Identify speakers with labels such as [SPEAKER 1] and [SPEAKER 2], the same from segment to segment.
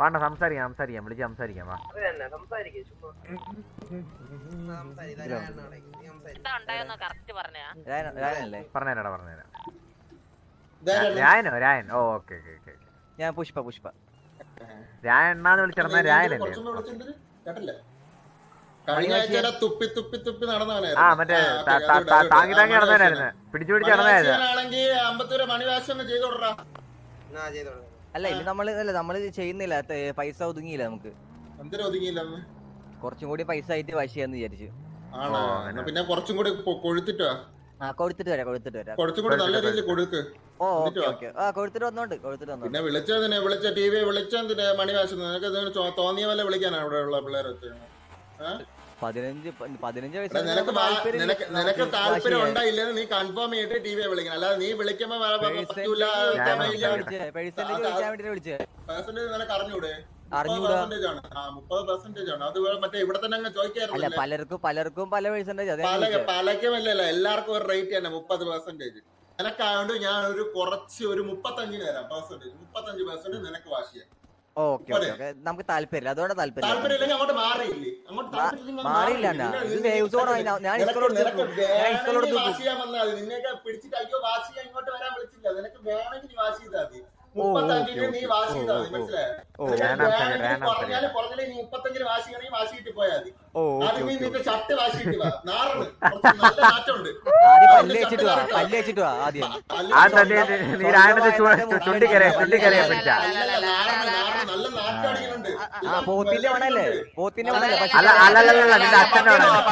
[SPEAKER 1] വാണ്ട സംസാരിക്കാം സംസാരിക്കാം വിളിച്ച് സംസാരിക്കാം വാ
[SPEAKER 2] അത് തന്നെ സംസാരിക്കും ചുമ്മാ സംസാരിക്കും ഇതാ ഞാൻ അവിടെ. നീ സംസാരിക്ക്.
[SPEAKER 3] എന്താ ഉണ്ടായെന്ന് കറക്റ്റ് പറഞ്ഞാ
[SPEAKER 4] രായനല്ലേ
[SPEAKER 1] പറഞ്ഞുതരാടാ പറഞ്ഞുതരാം
[SPEAKER 5] ഇതാരാണ്?
[SPEAKER 1] രായനോ രായൻ ഓ ഓക്കെ ഓക്കെ ഓക്കെ
[SPEAKER 4] ഞാൻ പുഷ്പ പുഷ്പ
[SPEAKER 1] രായൻ എന്നാന്ന് വിളിച്ചിരുന്ന രായനല്ലേ
[SPEAKER 5] കുറച്ചും കൂടെ വിളിച്ചെന്തിന്? കേട്ടില്ല കഴിഞ്ഞ ആഴ്ചയിലെ തുപ്പി തുപ്പി തുപ്പി നടന്നവനായിരുന്നു
[SPEAKER 1] ആ മറ്റേ ത- ത- ത- താങ്ങി താങ്ങി നടന്നവനായിരുന്നു പിടിച്ചു പിടിച്ച് നടന്നതായിരുന്നു
[SPEAKER 5] ആണെങ്കിൽ അമ്പത്തൂര് മണിവാശം ചെയ്ത് കൊടുറാ
[SPEAKER 2] എന്നാ ചെയ്തോളൂ
[SPEAKER 4] അല്ല ഇത് നമ്മള് അല്ല നമ്മള് ചെയ്യുന്നില്ല ത- പൈസ ഒതുങ്ങിയില്ല നമുക്ക്
[SPEAKER 5] എന്തിനാ ഒതുങ്ങിയില്ലെന്ന്
[SPEAKER 4] കുറച്ചും കൂടി പൈസ ആയിട്ട് വാശി ചെയ്യാന്ന് വിചാരിച്ചു
[SPEAKER 5] ആണോ
[SPEAKER 1] ഓ,
[SPEAKER 5] എന്നാ പിന്നെ കുറച്ചും കൂടി കൊ- കൊഴുത്തിട്ടോ
[SPEAKER 4] ആ കൊടുത്തിട്ട് വരാം കൊടുത്തിട്ട് വരാം
[SPEAKER 5] കുറച്ചും കൂടി നല്ല രീതിയിൽ കൊടുക്ക്
[SPEAKER 4] ഓ
[SPEAKER 5] എന്നിട്ട്
[SPEAKER 4] ഓക്കെ
[SPEAKER 5] വാ.
[SPEAKER 4] ഓക്കെ ആ കൊടുത്തിട്ട് വന്നോണ്ട് കൊടുത്തിട്ട് വന്നോണ്ട്
[SPEAKER 5] പിന്നെ വിളിച്ചതിനെ വിളിച്ച ടി വി വിളിച്ചതിന് മണിവാശം നിനക്ക് ഇതിന് ചോ- തോന്നിയ പോലെ വിളിക്കാനാ അവിടെ ഉള്ള പിള്ളേരെ വെച്ച്
[SPEAKER 4] പതിനഞ്ച് പ- പതിനഞ്ച്
[SPEAKER 5] എടാ,
[SPEAKER 4] വയസ്സ്
[SPEAKER 5] നിനക്ക് വാ-
[SPEAKER 4] താല്പര്യം
[SPEAKER 5] നിനക്ക് നിനക്ക് താല്പര്യം ഉണ്ടായില്ലെന്ന് നീ കൺഫേം ചെയ്തിട്ട് ടി വി വിളിക്കണം അല്ലാതെ നീ വിളിക്കുമ്പോ വേറെ പറഞ്ഞ പറ്റൂല
[SPEAKER 4] പേഴ്സൻറ്റേജ് ചോദിക്കാൻ വേണ്ടി വിളിച്ചേ
[SPEAKER 5] പെർസെന്റേജ് നിനക്ക് അറിഞ്ഞൂടെ
[SPEAKER 4] അറിഞ്ഞൂടാ
[SPEAKER 5] പെർസെന്റേജ് ആണ് ആ മുപ്പത് പെർസെന്റേജ് ആണ് അത് വേ- മറ്റേ ഇവിടെ തന്നെ അങ്ങ്
[SPEAKER 4] അല്ല
[SPEAKER 5] ചോദിക്കാറില്ല
[SPEAKER 4] പലർക്കും പലർക്കും പല പേഴ്സൻറ്റേജ് അതെ
[SPEAKER 5] പല പലക്കും അല്ലല്ലോ എല്ലാവർക്കും ഒരു റേറ്റ് തന്നെ മുപ്പത് പെർസെന്റേജ് നിനക്കായോണ്ട് ഞാൻ ഒരു കുറച്ച് ഒരു മുപ്പത്തഞ്ചിന് തരാം പെർസെന്റേജ് മുപ്പത്തഞ്ച് പെർസെന്റ് നിനക്ക് വാശിയ
[SPEAKER 4] ഓക്കെ ഓക്കെ ഓക്കെ നമുക്ക് താല്പര്യം അതുകൊണ്ട് താല്പര്യം
[SPEAKER 5] താല്പര്യം ഇല്ലെങ്കിൽ അങ്ങോട്ട് മാറിയില്ലേ അങ്ങോട്ട്
[SPEAKER 4] മാ-
[SPEAKER 5] താല്പര്യം ഇല്ലെങ്കിൽ
[SPEAKER 4] മാറിയില്ല
[SPEAKER 5] മാറിയില്ല.
[SPEAKER 4] അണ്ണാ.
[SPEAKER 5] നിന്നെ-
[SPEAKER 4] ഇത് waves
[SPEAKER 5] നിനക്ക്
[SPEAKER 4] ഓടാ. ഞാൻ- ഞാൻ
[SPEAKER 5] നിനക്ക്
[SPEAKER 4] ഇസ്കോളോട്
[SPEAKER 5] നിനക്ക്
[SPEAKER 4] തീർക്കും. ഞാൻ ഇസ്കോളോട്
[SPEAKER 5] വേണമെങ്കിൽ
[SPEAKER 4] തീർക്കും.
[SPEAKER 5] വാശി ചെയ്യാൻ വന്നാൽ മതി. നിന്നെയൊക്കെ പിടിച്ചിട്ട് അയ്യോ വാശി ചെയ്യാൻ ഇങ്ങോട്ട് വരാൻ വിളിച്ചില്ല നിനക്ക് വേണമെങ്കിൽ നീ വാശി ചെയ്താൽ മതി
[SPEAKER 4] ഓ,
[SPEAKER 5] മുപ്പത്തഞ്ചിന്
[SPEAKER 4] ഓക്കേ,
[SPEAKER 5] നീ
[SPEAKER 4] ഓക്കേ.
[SPEAKER 5] വാശി ചെയ്താൽ മതി
[SPEAKER 4] ഓ, ഓ,
[SPEAKER 5] മനസ്സിലായോ
[SPEAKER 4] ഓ
[SPEAKER 5] നിനക്ക്
[SPEAKER 1] വേണം ശരി,
[SPEAKER 5] വേണമെങ്കിൽ
[SPEAKER 1] വേണം
[SPEAKER 5] പറഞ്ഞാല്
[SPEAKER 1] ശരി.
[SPEAKER 5] പറഞ്ഞാല് നീ മുപ്പത്തഞ്ചിന് വാശി ചെയ്യണമെങ്കിൽ വാശിയിട്ട് പോയാൽ മതി
[SPEAKER 4] ഓ ഓക്കെ
[SPEAKER 5] ആദ്യം നീ
[SPEAKER 4] ഓക്കെ
[SPEAKER 5] നിന്റെ ഷർട്ട് വാശിയിട്ട് വാ നാറുണ്ട് കുറച്ച് നല്ല നാറ്റുണ്ട്
[SPEAKER 4] ആദ്യം പല്ല് വെച്ചിട്ട് വാ പല്ല് വെച്ചിട്ട് വാ ആദ്യം
[SPEAKER 1] ആ തന്നെ നീ രായനത്തെ ചുണ്ടി കയറിയ ചുണ്ടി കയറിയ പിടിച്ച
[SPEAKER 5] അല്ലല്ല, നാറുന്നു, നാറുന്നു, നല്ല നാറ്റടിക്കുന്നുണ്ട്
[SPEAKER 4] ആ പോത്തിന്റെ മണല്ലേ പോത്തിന്റെ മണല്ലേ പക്ഷെ
[SPEAKER 1] അല്ല അല്ല അല്ല അല്ല നിന്റെ അച്ഛൻ്റെ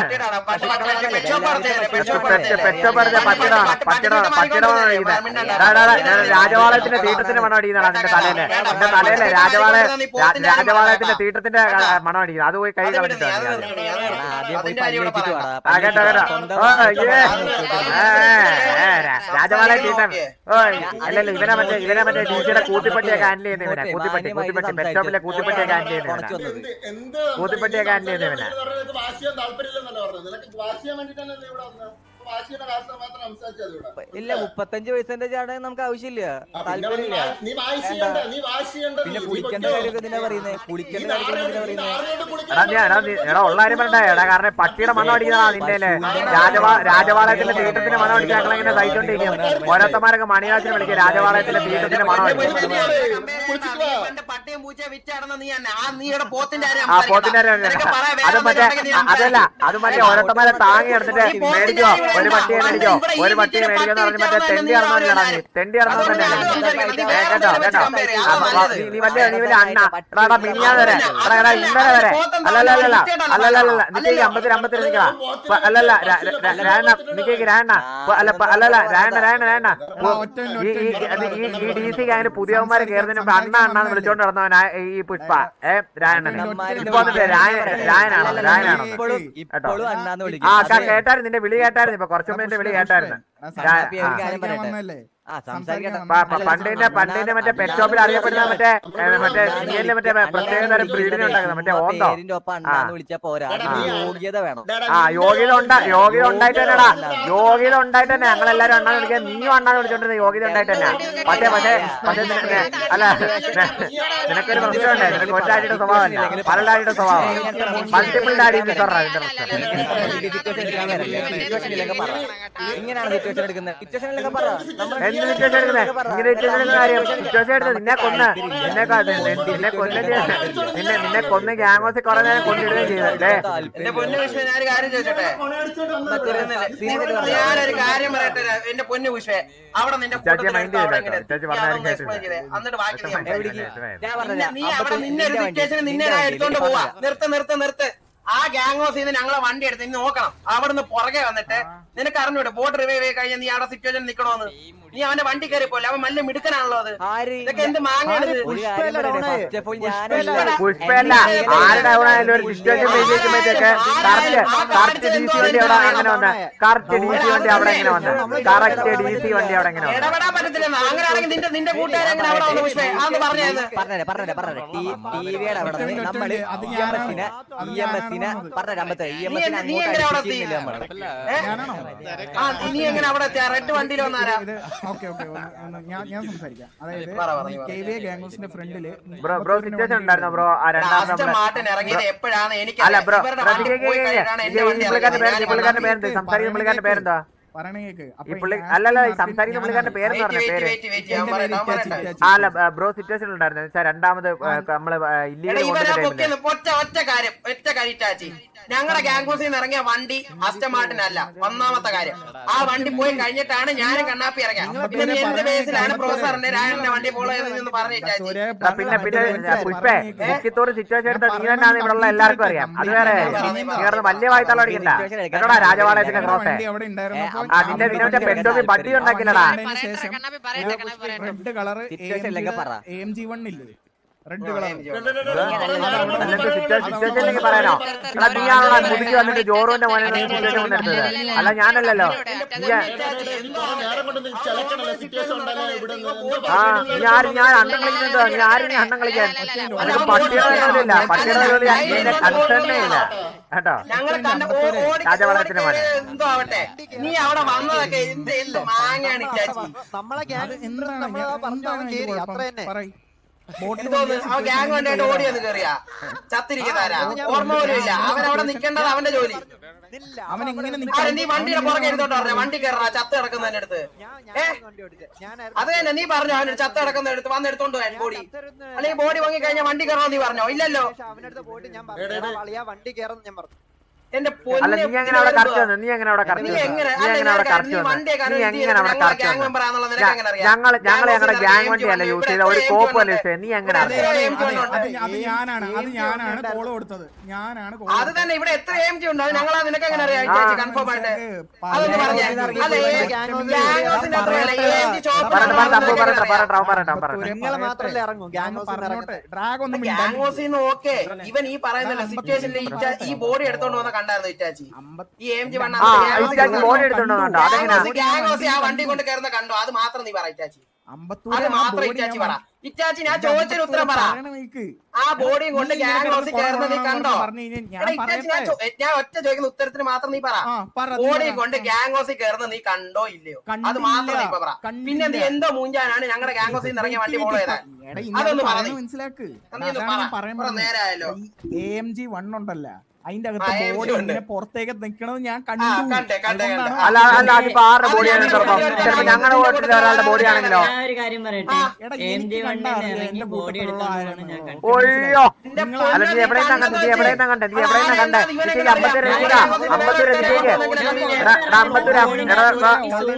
[SPEAKER 1] പെറ്റ പറഞ്ഞ പട്ടിട പട്ടിട പട്ടിട രാജവാളയത്തിന്റെ തീട്ടത്തിന്റെ മണം അടിക്കുന്നതാ നിന്റെ തലയില് നിന്റെ തലയിലെ രാജവാള രാ- രാജവാളയത്തിന്റെ തീട്ടത്തിന്റെ മണം അടിക്കുന്നത് അത് പോയി കൈ കളഞ്ഞിട്ട് വണ്ടി ആദ്യം.
[SPEAKER 4] ആദ്യം പോയി പല്ല് വെച്ചിട്ട് വാടാ
[SPEAKER 1] ആ കേട്ടോ കേട്ടോ ഓ ഏ, ഏ, ഏ, രാ- രാജവാളയ തീട്ടം ഓ അല്ലല്ല ഇവനെ മറ്റേ ഇവനെ മറ്റേ ഡിജിയുടെ കൂത്തിപ്പട്ടിയൊക്കെ ഹാൻഡിൽ ചെയ്യുന്ന ഇവനെ കൂത്തിപ്പട്ടി കൂത്തിപ്പട്ടി പെറ്റോപ്പിലെ കൂത്തിപ്പട്ടിയൊക്കെ ഹാൻഡിൽ ചെയ്യുന്ന ഇവനെ
[SPEAKER 5] എന്ത് എന്ത്
[SPEAKER 1] കൂത്തിപ്പട്ടിയൊക്കെ ഹാൻഡിൽ ചെയ്യുന്ന ഇവനെ
[SPEAKER 5] നിനക്ക് വാശിയാൻ താല്പര്യമില്ലെന്നല്ല പറഞ്ഞത് നിനക്ക് വാശിയാൻ വേണ്ടിട്ടല്ലേ നീ ഇവിടെ വന്നത് അപ്പൊ വാശിയുടെ കാര്യം മാത്രം സംസാരിച്ചത് ഇവിടെ
[SPEAKER 4] ഇല്ല മുപ്പത്തഞ്ച് പൈസന്റെ ആണെങ്കിൽ നമുക്ക് ആവശ്യമില്ല
[SPEAKER 5] ആ, പിന്നെ
[SPEAKER 4] താല്പര്യമില്ല
[SPEAKER 5] വാ- നീ വാശി ചെയ്യണ്ട നീ വാശി ചെയ്യണ്ട
[SPEAKER 4] പിന്നെ
[SPEAKER 5] നീ
[SPEAKER 4] കുളിക്കേണ്ട
[SPEAKER 5] പൊയ്ക്കോ.
[SPEAKER 4] കാര്യമൊക്കെ എന്തിനാ പറയുന്നത്
[SPEAKER 5] ഈ
[SPEAKER 4] കുളിക്കേണ്ട
[SPEAKER 5] നാറിയോട്
[SPEAKER 4] കാര്യമൊക്കെ എന്തിനാ
[SPEAKER 5] ഈ
[SPEAKER 4] പറയുന്നത്
[SPEAKER 5] നാറിയോട് കുളിക്കാൻ
[SPEAKER 1] എടാ നീ എടാ നീ എടാ ഉള്ള കാര്യം പറയണ്ടേ എടാ കാരണം പട്ടിയുടെ മണം അടിക്കുന്നതാ നിന്റെ രാജവാ രാജവാളയത്തിന്റെ തീട്ടത്തിന്റെ മണം അടിക്കാൻ ഞങ്ങളിങ്ങനെ സഹിച്ചോണ്ടിരിക്കും ഓരോരുത്തന്മാരൊക്കെ മണിയാച്ചിനെ വിളിക്കും രാജവാളയത്തിന്റെ തീട്ടത്തിന്റെ മണം അടിക്കും
[SPEAKER 2] പട്ടയം പൂച്ച വിറ്റാണെന്ന് നീ തന്നെ ആ നീ ഇവിടെ പോത്തിന്റെ കാര്യം
[SPEAKER 1] ആ പോത്തിന്റെ കാര്യം
[SPEAKER 2] നിനക്ക് പറയാൻ
[SPEAKER 1] അത്
[SPEAKER 2] വേറെ
[SPEAKER 1] മറ്റേ
[SPEAKER 2] എന്തെങ്കിലും ഉണ്ടെങ്കിൽ നീ
[SPEAKER 1] അതല്ല അത് മറ്റേ ഓരോരുത്തന്മാരെ താങ്ങി എടുത്തിട്ട് മേടിക്കോ ഒരു പട്ടിയെ മേടിക്കോ ഒരു പട്ടിയെ മേടിക്കോ എന്ന് പറഞ്ഞ് മറ്റേ തെണ്ടി ഇറങ്ങാൻ നീ തെണ്ടി ഇറങ്ങാൻ തന്നെ ഏ, കേട്ടോ കേട്ടോ ആ, വാ, നീ നീ വലിയ നീ വലിയ അണ്ണ എടാ എടാ മിനിയാൻ വരെ എടാ എടാ ഇന്നലെ വരെ അല്ലല്ലല്ല അല്ലല്ലല്ല നിക്ക് അമ്പത്തി അമ്പത്തി നിൽക്കടാ അല്ലല്ല രാണ നിക്ക് രാണ അല്ല പ- അല്ലല്ല രാണ രാണ രാണ ഈ ഈ അത് ഈ ഈ ഡി സി അങ്ങനെ പുതിയവന്മാരെ കയറുന്നതിന് മുമ്പ് അണ്ണ അണ്ണാന്ന് വിളിച്ചോണ്ട് നടന്നവനാ ഈ പുഷ്പ ഏ രായണ്ണനെ ഇപ്പൊ വന്നിട്ട് രായ രായനാണോ രായനാണോ
[SPEAKER 4] ഇപ്പോഴും ഇപ്പോഴും അണ്ണാന്ന്
[SPEAKER 1] ആ
[SPEAKER 4] വിളിക്കും
[SPEAKER 1] ക- കേട്ടായിരുന്നു നിന്റെ വിളി കേട്ടായിരുന്നു ഇപ്പൊ കുറച്ചു മുമ്പ് എന്റെ വിളി കേട്ടായിരുന്നു രാ-
[SPEAKER 4] അപ്പൊ ഈ ഒരു കാര്യം പറയട്ടെ ആ സംസാരിക്കട്ടെ
[SPEAKER 1] പ- പ- പണ്ടിന്റെ പണ്ടിന്റെ മറ്റേ പെറ്റ് ഷോപ്പിൽ അറിയപ്പെടുന്ന മറ്റേ ഏ, മറ്റേ നീലിന്റെ മറ്റേ പ്രത്യേക തരം ബ്രീഡിനെ ഉണ്ടാക്കുന്നത് മറ്റേ ഓന്തോ
[SPEAKER 4] പേരിന്റെ ഒപ്പം അണ്ണാന്ന് വിളിച്ചാ പോരാ അതിന് യോഗ്യത വേണം
[SPEAKER 1] ആ യോഗ്യത ഉണ്ടാ യോഗ്യത ഉണ്ടായിട്ട് തന്നെടാ യോഗ്യത ഉണ്ടായിട്ട് തന്നെ ഞങ്ങളെല്ലാരും അണ്ണാന്ന് വിളിക്കാൻ നീയും അണ്ണാന്ന് വിളിച്ചോണ്ടിരുന്ന യോഗ്യത ഉണ്ടായിട്ട് തന്നെ പക്ഷേ പക്ഷേ പക്ഷേ നിനക്ക് അല്ല നിനക്കൊരു പ്രശ്നമുണ്ട് നിനക്ക് ഒറ്റാടിയുടെ സ്വഭാവമല്ല പല ഡാഡിയുടെ സ്വഭാവം മൾട്ടിപ്പിൾ ഡാഡി മിസറാ ഇതിന്റെ പ്രശ്നം
[SPEAKER 4] സിറ്റുവേഷൻ എടുക്കാൻ വരല്ലേ സിറ്റുവേഷൻ ഇല്ലെങ്കിൽ പറ ഇങ്ങനെയാണ് സിറ്റുവേഷൻ എടുക്കുന്നത് സിറ്റുവേഷൻ ഇല്ലെങ്കിൽ പറ നമ്മൾ
[SPEAKER 1] എന്ത് സിറ്റുവേഷൻ എടുക്കുന്നത് ഇങ്ങനെ സിറ്റുവേഷൻ എടുക്കുന്ന കാര്യം സിറ്റുവേഷൻ എടുത്ത് നിന്നെ കൊന്ന് നിന്നെ കൊ- നിന്നെ നിന്നെ കൊന്ന് നിന്നെ നിന്നെ കൊന്ന് ഗ്യാങ്ങോസിൽ കുറെ നേരം കൊണ്ടിടുകയും ചെയ്തല്ലേ
[SPEAKER 2] എന്റെ പൊന്നു വിഷയം ഞാൻ ഒരു കാര്യം ചോദിച്ചോട്ടെ ഞാനൊരു കാര്യം പറയട്ടെ എന്റെ പൊന്നു വിഷയ അവിടെ നിന്റെ
[SPEAKER 1] ചേച്ചിയെ
[SPEAKER 2] കൂട്ടത്തിൽ
[SPEAKER 1] mind
[SPEAKER 2] അവിടെ
[SPEAKER 1] ചെയ്തില്ല
[SPEAKER 2] എങ്ങനെ
[SPEAKER 1] കേട്ടോ. ചേച്ചി
[SPEAKER 2] നീ
[SPEAKER 1] പറഞ്ഞാലും
[SPEAKER 2] അതൊന്ന് explain
[SPEAKER 1] കേട്ടില്ല.
[SPEAKER 2] ചെയ്തേ. എന്നിട്ട് ബാക്കി നീ
[SPEAKER 1] വ്യക്തമായി.
[SPEAKER 2] സംസാരിക്ക്.
[SPEAKER 4] ഞാൻ
[SPEAKER 2] നിന്നെ-
[SPEAKER 4] പറഞ്ഞില്ല
[SPEAKER 2] നീ അവിടെ നിന്നെ ഒരു സിറ്റുവേഷൻ നിന്നെ
[SPEAKER 4] നിന്റെ
[SPEAKER 2] എടുത്തോണ്ട്
[SPEAKER 4] വണ്ടി,
[SPEAKER 2] പോവാ
[SPEAKER 4] നിന്റെ
[SPEAKER 2] നിർത്ത് നിർത്ത് നിർത്ത് ആ ഗ്യാങ് ഹൗസിൽ നിന്ന് ഞങ്ങളെ വണ്ടി എടുത്ത് ഇന്ന് നോക്കണം അവിടുന്ന് പുറകെ വന്നിട്ട് നിനക്ക് അറിഞ്ഞൂടെ ബോട്ട് റിവൈവ് കഴിഞ്ഞ നീ അവിടെ സിറ്റുവേഷൻ നിക്കണോന്ന് നീ അവന്റെ വണ്ടി കയറി പോലെ അവൻ നല്ല മിടുക്കനാണല്ലോ അത്
[SPEAKER 4] ആര്
[SPEAKER 2] ഇതൊക്കെ എന്ത് മാങ്ങയാണിത്
[SPEAKER 4] ഒരു കാര്യം പറയട്ടെ ഫസ്റ്റ് ഓഫ് ഓൾ ഞാനല്ല
[SPEAKER 1] പുഷ്പയല്ല ആരുടെ അവിടെ ആയാലും ഒരു സിറ്റുവേഷൻ വെച്ചിരിക്കുമ്പോഴത്തേക്ക് കറക്റ്റ് കറക്റ്റ് ഡി സി വണ്ടി അവിടെ അങ്ങനെ വന്ന കറക്റ്റ് ഡി സി വണ്ടി അവിടെ എങ്ങനെ വന്ന കറക്റ്റ് ഡി സി വണ്ടി അവിടെ എങ്ങനെ വന്ന
[SPEAKER 2] ഇടപെടാൻ പറ്റത്തില്ല അങ്ങനെയാണെങ്കിൽ നിന്റെ നിന്റെ കൂട്ടുകാരെ എങ്ങനെ അവിടെ വന്നു വിഷയ അതൊന്ന് പറഞ്ഞത്
[SPEAKER 4] പറഞ്ഞേ പറഞ്ഞേ പറഞ്ഞേ ടി വിയുടെ അവിടെ നിന്ന് നമ്മള് ഇ എം എസിനെ ഇ എം എസിനെ എംഎസിനെ പറഞ്ഞ രമ്പത്തെ ഈ
[SPEAKER 2] നീ
[SPEAKER 4] എംഎസിനെ
[SPEAKER 2] എന്ത്- നീ
[SPEAKER 4] അങ്ങോട്ട്
[SPEAKER 2] എങ്ങനെ അവിടെ
[SPEAKER 4] അടിച്ചിരുന്നില്ല
[SPEAKER 2] എത്തി?
[SPEAKER 4] നമ്മള്
[SPEAKER 2] ഏ?
[SPEAKER 3] ഞാനാണോ
[SPEAKER 2] ആ നീ എങ്ങനെ അവിടെ എത്തിയ റെഡ് വണ്ടിയിൽ വന്നാരാ
[SPEAKER 3] ഇത് ഓക്കെ ഓക്കെ ഞാൻ ഞാൻ സംസാരിക്കാം അതായത്
[SPEAKER 2] പറ, പറ, നീ പറ.
[SPEAKER 3] കെ വി ഗാംഗോസിന്റെ ഫ്രണ്ടില്
[SPEAKER 1] ബ്രോ ബ്രോ സിറ്റുവേഷൻ ഉണ്ടായിരുന്നോ ബ്രോ ആ രണ്ടാമത്തെ
[SPEAKER 2] ലാസ്റ്റ്
[SPEAKER 1] നമ്മളെ
[SPEAKER 2] മാർട്ടിൻ ഇറങ്ങിയത് എപ്പോഴാണ് എനിക്ക്
[SPEAKER 1] അല്ല ബ്രോ
[SPEAKER 2] ഇവരുടെ
[SPEAKER 1] ബ്രോ
[SPEAKER 2] വണ്ടി
[SPEAKER 1] കേക്ക്
[SPEAKER 2] പോയി
[SPEAKER 1] കേക്ക്
[SPEAKER 2] കഴിഞ്ഞിട്ടാണ് എന്റെ
[SPEAKER 1] ഈ
[SPEAKER 2] വണ്ടി
[SPEAKER 1] പുള്ളിക്കാരന്റെ പേര് ഈ
[SPEAKER 2] ഇറങ്ങിയത്.
[SPEAKER 1] പുള്ളിക്കാരന്റെ
[SPEAKER 2] ഞാൻ
[SPEAKER 1] പേരെന്ത് സംസാരിക്കുന്ന പുള്ളിക്കാരന്റെ പേരെന്താ
[SPEAKER 3] പറയണ കേക്ക്
[SPEAKER 1] ഈ പുള്ളി അല്ലല്ല ഈ സംസാരിക്കുന്ന പുള്ളിക്കാരന്റെ പേരെന്ന്
[SPEAKER 2] Wait,
[SPEAKER 1] പറഞ്ഞ
[SPEAKER 2] wait,
[SPEAKER 1] പേര്
[SPEAKER 2] wait, wait, ഞാൻ പറയട്ടെ, ഞാൻ പറയട്ടെ.
[SPEAKER 1] ആ അല്ല ബ്രോ സിറ്റുവേഷൻ ഉണ്ടായിരുന്നു വെച്ചാൽ രണ്ടാമത് ഏ, നമ്മള്
[SPEAKER 2] എടാ
[SPEAKER 1] ഇല്ലീഗൽ
[SPEAKER 2] ഇവരെ
[SPEAKER 1] കൊണ്ടുവന്ന ടൈമില്
[SPEAKER 2] പൊക്കിയെന്ന് ഒറ്റ ഒറ്റ കാര്യം ഒറ്റ കാര്യം ചാച്ചി ഞങ്ങളുടെ ഗാംഗൂസിൽ നിന്ന് ഇറങ്ങിയ വണ്ടി അസ്റ്റമാർട്ടിനല്ല ഒന്നാമത്തെ കാര്യം ആ വണ്ടി പോയി കഴിഞ്ഞിട്ടാണ് ഞാനും കണ്ണാപ്പി ഇറങ്ങിയ പിന്നെ നീ എന്ത് ബേസിലാണ് പ്രൊഫസറിന്റെ രായന്റെ വണ്ടി ഫോളോ ചെയ്തെന്ന് പറഞ്ഞു ചാച്ചി
[SPEAKER 1] എടാ, പിന്നെ പിന്നെ പുഷ്പേ മുക്കിത്തോട് സിറ്റുവേഷൻ എടുത്ത നീ തന്നെയാണ് ഇവിടെ ഉള്ള എല്ലാവർക്കും അറിയാം അത് വേറെ നീ വലിയ വായ്ത്തള്ള അടിക്കണ്ട കേട്ടോടാ രാജപാളയത്തിന്റെ ക്രോസേ
[SPEAKER 3] വണ്ടി അവിടെ ഉണ്ടായിരുന്നപ്പോ
[SPEAKER 1] ആ നിന്റെ നിന്നെ പെട്ടോമി ബഡ്ഡി ഉണ്ടാക്കില്ലടാ
[SPEAKER 3] ശേഷം റെഡ് കളർ
[SPEAKER 4] Situation ഇല്ലെങ്കിൽ പറ.
[SPEAKER 3] എം ജി വൺ ഇല്ലേ റെഡ് കളർ
[SPEAKER 1] അല്ലെങ്കിൽ സിറ്റുവേഷൻ സിറ്റുവേഷനിലേക്ക് പറയാനോ എടാ നീയാണോടാ മുതുക്കി വന്നിട്ട് ജോറുവിന്റെ മോനെ സിറ്റുവേഷൻ കൊണ്ടെടുത്തത് അല്ല ഞാനല്ലല്ലോ നീ
[SPEAKER 5] നേരം കൊണ്ട് നീ ചലക്കണല്ലോ സിറ്റുവേഷൻ ഉണ്ടല്ലോ ഇവിടെ നിന്ന്.
[SPEAKER 1] ആ നീ ആരും ഞാൻ അണ്ണം കളിക്കുന്നത് നീ ആരും നീ അണ്ണം കളിക്കാൻ നിനക്ക് പട്ടിയുടെ ജോലിയില്ല പട്ടിയുടെ ജോലി നിന്റെ കൺസേണേ ഇല്ല കേട്ടോ
[SPEAKER 2] ഞങ്ങൾ കണ്ട ഓ- ഓടി-
[SPEAKER 1] രാജപാളയത്തിന്
[SPEAKER 2] ഓടി
[SPEAKER 1] മോനെ.
[SPEAKER 2] കയറി എന്തോ ആവട്ടെ നീ അവിടെ വന്നതൊക്കെ എന്ത് എന്ത് മാങ്ങയാണ് ചാച്ചി
[SPEAKER 6] നമ്മളെ
[SPEAKER 3] അത്
[SPEAKER 6] ഗ്യാങ്
[SPEAKER 3] എന്താണ്
[SPEAKER 6] നമ്മളെ പറഞ്ഞു അവൻ
[SPEAKER 3] എന്താണ്
[SPEAKER 6] കേറി
[SPEAKER 3] ഇത്
[SPEAKER 6] അത്ര തന്നെ
[SPEAKER 3] പറയ് ബോട്ടിൽ
[SPEAKER 2] എന്തോന്ന് ആ ഗ്യാങ് വണ്ടിയായിട്ട് ഓടി വന്ന് കയറിയാ ചത്തിരിക്കുന്നവരാ ഓർമ്മ പോലും ഇല്ല അവൻ അവിടെ നിക്കേണ്ടത് അവന്റെ ജോലി
[SPEAKER 6] ഇല്ല
[SPEAKER 3] അവൻ എങ്ങനെ
[SPEAKER 2] ആരെ
[SPEAKER 3] നിൽക്കാൻ
[SPEAKER 2] നീ വണ്ടിയുടെ പുറകെ ഇരുന്നോട്ട് പറഞ്ഞ വണ്ടി കയറാ ചത്ത് കിടക്കുന്നതിന്റെ അടുത്ത്
[SPEAKER 6] ഞാൻ
[SPEAKER 2] ഏ?
[SPEAKER 6] ഞാൻ വണ്ടി ഓടിച്ചേ ഞാൻ
[SPEAKER 2] അത് തന്നെ നീ പറഞ്ഞോ അവന്റെ ചത്ത് കിടക്കുന്ന എടുത്ത് വന്ന് എടുത്തോണ്ട് പോയാൻ ബോഡി അല്ലെങ്കിൽ ബോഡി വാങ്ങി കഴിഞ്ഞാൽ വണ്ടി കയറണോ നീ പറഞ്ഞോ ഇല്ലല്ലോ
[SPEAKER 6] അവനടുത്ത് പോയിട്ട് ഞാൻ പറഞ്ഞു "എടാ, വളിയാ വണ്ടി കയറുന്ന ഞാൻ പറഞ്ഞു
[SPEAKER 2] എന്റെ
[SPEAKER 1] അല്ല നീ എങ്ങനെ അവിടെ കറക്റ്റ് വന്നു നീ എങ്ങനെ അവിടെ
[SPEAKER 2] നീ
[SPEAKER 1] കറക്റ്റ്
[SPEAKER 2] എങ്ങനെ
[SPEAKER 1] നീ എങ്ങനെ അവിടെ കറക്റ്റ് വന്നു നീ എങ്ങനെ അവിടെ കറക്റ്റ്
[SPEAKER 2] ഗ്യാങ്
[SPEAKER 1] വന്നു
[SPEAKER 2] മെമ്പർ ആണെന്നുള്ള നിനക്ക് എങ്ങനെ അറിയാം
[SPEAKER 1] ഞങ്ങൾ ഞങ്ങൾ ഞങ്ങളുടെ ഗ്യാങ് വണ്ടിയല്ല യൂസ് ചെയ്ത ഒരു കോപ്പ് അല്ല യൂസ് ചെയ്തത് നീ എങ്ങനെ
[SPEAKER 3] അതെ,
[SPEAKER 1] അറിയാം
[SPEAKER 3] അതെ,
[SPEAKER 2] എം ജി
[SPEAKER 3] അതെ,
[SPEAKER 2] ഉണ്ട്.
[SPEAKER 3] അത് അത് ഞാനാണ് അത് ഞാനാണ് കോള് കൊടുത്തത് ഞാനാണ് കോള്
[SPEAKER 2] അത് തന്നെ ഇവിടെ എത്ര എം ജി ഉണ്ട് അത് ഞങ്ങളാ നിനക്ക് എങ്ങനെ അറിയാം
[SPEAKER 1] ആ.
[SPEAKER 2] കൺഫേം ആയിട്ട്
[SPEAKER 3] പല
[SPEAKER 2] അതൊന്ന് പറഞ്ഞേ
[SPEAKER 3] ആൾക്കാരും
[SPEAKER 2] അല്ല
[SPEAKER 3] ഇറങ്ങി
[SPEAKER 2] ഗ്യാങ്സിന്റെ അത്രയല്ല എം ജി
[SPEAKER 1] പറയട്ടെ പറയട്ടെ അപ്പോ പറയട്ടെ പറയട്ടെ അവൻ പറയട്ടെ അവൻ
[SPEAKER 3] പത്തൂരെ
[SPEAKER 1] പറയട്ടെ
[SPEAKER 6] നിങ്ങള് മാത്രല്ലേ ഇറങ്ങൂ
[SPEAKER 3] ഞാൻ
[SPEAKER 6] ഗ്യാങ്
[SPEAKER 3] പറഞ്ഞോട്ടെ ഡ്രാഗ് ഒന്നും മിണ്ടാണ്ടിരിക്ക്.
[SPEAKER 2] ഗ്യാങ്ങോസിന്ന് ഓക്കെ ഇവൻ ഈ പറയുന്നില്ല സിറ്റുവേഷനിൽ ഈ ബോഡി എടുത്തോണ്ട് വന്ന കണ്ടായിരുന്നു ഇറ്റാച്ചി
[SPEAKER 3] അമ്പത്തി-
[SPEAKER 2] ഈ എം ജി വണ്ണ
[SPEAKER 1] ആ ഇറ്റാച്ചി ബോഡി എടുത്തോണ്ടോ അതെങ്ങനെയാ
[SPEAKER 2] ഗ്യാങ്ങോസി ആ വണ്ടി കൊണ്ട് കയറുന്ന കണ്ടോ അത് മാത്രം നീ പറ ഇറ്റാച്ചി
[SPEAKER 3] അമ്പത്തൂര്
[SPEAKER 2] അത്
[SPEAKER 3] ആ
[SPEAKER 2] മാത്രം
[SPEAKER 3] body
[SPEAKER 2] ഇറ്റാച്ചി
[SPEAKER 3] ഞാൻ
[SPEAKER 2] പറ
[SPEAKER 3] പറഞ്ഞു.
[SPEAKER 2] ഇറ്റാച്ചി ഞാൻ ചോദിച്ചൊരു ഉത്തരം പറ
[SPEAKER 3] പറയണ നീക്ക്.
[SPEAKER 2] ആ ബോഡിയും കൊണ്ട്
[SPEAKER 3] നീ ഇങ്ങനെ
[SPEAKER 2] ഗ്യാങ്ങോസി
[SPEAKER 3] കിടന്ന്
[SPEAKER 2] കയറുന്ന നീ
[SPEAKER 3] കൊറോണ
[SPEAKER 2] കണ്ടോ
[SPEAKER 3] പറഞ്ഞു കഴിഞ്ഞാൽ ഞാൻ
[SPEAKER 2] എടാ, ഇറ്റാച്ചി ഞാൻ
[SPEAKER 3] പറയട്ടെ.
[SPEAKER 2] ചോ- ഞാൻ ഒറ്റ ചോദിക്കുന്ന ഉത്തരത്തിന് മാത്രം നീ പറ
[SPEAKER 3] ആ, പറ, നീ
[SPEAKER 2] ബോഡിയും
[SPEAKER 3] പറ.
[SPEAKER 2] കൊണ്ട് ഗ്യാങ്ങോസി കയറുന്ന നീ കണ്ടോ ഇല്ലയോ അത്
[SPEAKER 3] കണ്ടില്ല.
[SPEAKER 2] മാത്രം നീ ഇപ്പൊ പറ
[SPEAKER 3] കണ്ടില്ല.
[SPEAKER 2] പിന്നെ നീ എന്തോ മൂഞ്ചാനാണ് ഞങ്ങളുടെ ഗ്യാങ്ങോസിൽ നിന്ന് ഇറങ്ങിയ വണ്ടി ഫോളോ ചെയ്താൽ
[SPEAKER 3] എടാ, ഇനി
[SPEAKER 2] അതൊന്ന്
[SPEAKER 3] അത്
[SPEAKER 2] പറ
[SPEAKER 3] പറയുന്നത്
[SPEAKER 2] നീ.
[SPEAKER 3] മനസ്സിലാക്ക്
[SPEAKER 2] നീ ഒന്ന്
[SPEAKER 3] അതാണ്
[SPEAKER 2] പറ.
[SPEAKER 3] ഞാൻ പറയാൻ
[SPEAKER 2] കുറെ
[SPEAKER 3] പറഞ്ഞത്.
[SPEAKER 2] നേരമായല്ലോ.
[SPEAKER 3] ഈ എ എം ജി വൺ ഉണ്ടല്ല അതിന്റെ അകത്ത്
[SPEAKER 2] ആ, AMG
[SPEAKER 3] ബോഡി
[SPEAKER 2] ഉണ്ട്.
[SPEAKER 3] ഇങ്ങനെ പുറത്തേക്ക് നിക്കണത് ഞാൻ
[SPEAKER 2] ആ,
[SPEAKER 3] കണ്ടു
[SPEAKER 2] കണ്ടേ, കണ്ടേ,
[SPEAKER 3] അതുകൊണ്ടാണ്
[SPEAKER 2] കണ്ടേ.
[SPEAKER 1] അല്ല അല്ല അതിപ്പോ ആരുടെ ബോഡിയാണ് ചിലപ്പോ ചിലപ്പോ ഞങ്ങളുടെ വീട്ടിലെ ഒരാളുടെ ബോഡി ആണെങ്കിലോ
[SPEAKER 7] ഞാൻ ഒരു കാര്യം പറയട്ടെ
[SPEAKER 3] എടാ,
[SPEAKER 7] എം
[SPEAKER 3] എനിക്ക്
[SPEAKER 7] ജി
[SPEAKER 3] കണ്ടാ
[SPEAKER 7] വണ്ണിന്
[SPEAKER 3] അറിയാം,
[SPEAKER 7] ഇറങ്ങി
[SPEAKER 3] എന്റെ
[SPEAKER 7] ബോഡി
[SPEAKER 3] കൂട്ടത്തിലുള്ള
[SPEAKER 7] എടുത്തോണ്ടാണ് ഞാൻ
[SPEAKER 3] ആരാണെന്ന്.
[SPEAKER 7] കണ്ടത്
[SPEAKER 1] ഒയ്യോ
[SPEAKER 2] നിന്റെ
[SPEAKER 1] അല്ല നീ എവിടെ നിന്നാ കണ്ടത് നീ എവിടെ നിന്നാ കണ്ടത് നീ എവിടെ നിന്നാ കണ്ടത് നിശ്ചയിക്ക് അമ്പത്തൂര് രസീക അമ്പത്തൂര് നിശ്ചയിക്ക് എടാ എടാ അമ്പത്തൂര് എടാ എടാ